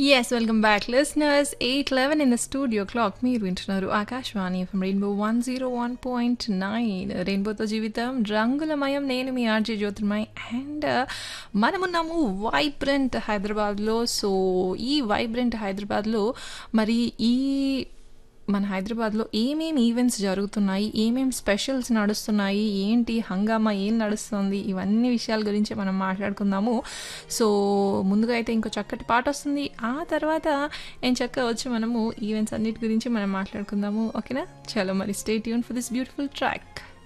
yes welcome back listeners eight eleven in the studio clock మీరు వింటున్నారు Akashvani from rainbow one zero one point nine రెయిన్బోతో జీవితం రంగులమయం నేను మీ ఆర్జే జ్యోతిర్మయ్ అండ్ మనమున్నాము వైబ్రెంట్ హైదరాబాద్లో సో ఈ వైబ్రెంట్ హైదరాబాద్లో మరి ఈ మన హైదరాబాద్లో ఏమేమి ఈవెంట్స్ జరుగుతున్నాయి ఏమేమి స్పెషల్స్ నడుస్తున్నాయి ఏంటి హంగామా ఏం నడుస్తుంది ఇవన్నీ విషయాల గురించి మనం మాట్లాడుకుందాము సో ముందుగా అయితే ఇంకో చక్కటి పాట వస్తుంది ఆ తర్వాత ఏం చక్కగా వచ్చి మనము ఈవెంట్స్ అన్నిటి గురించి మనం మాట్లాడుకుందాము ఓకేనా చలో మరి stay tune for this beautiful track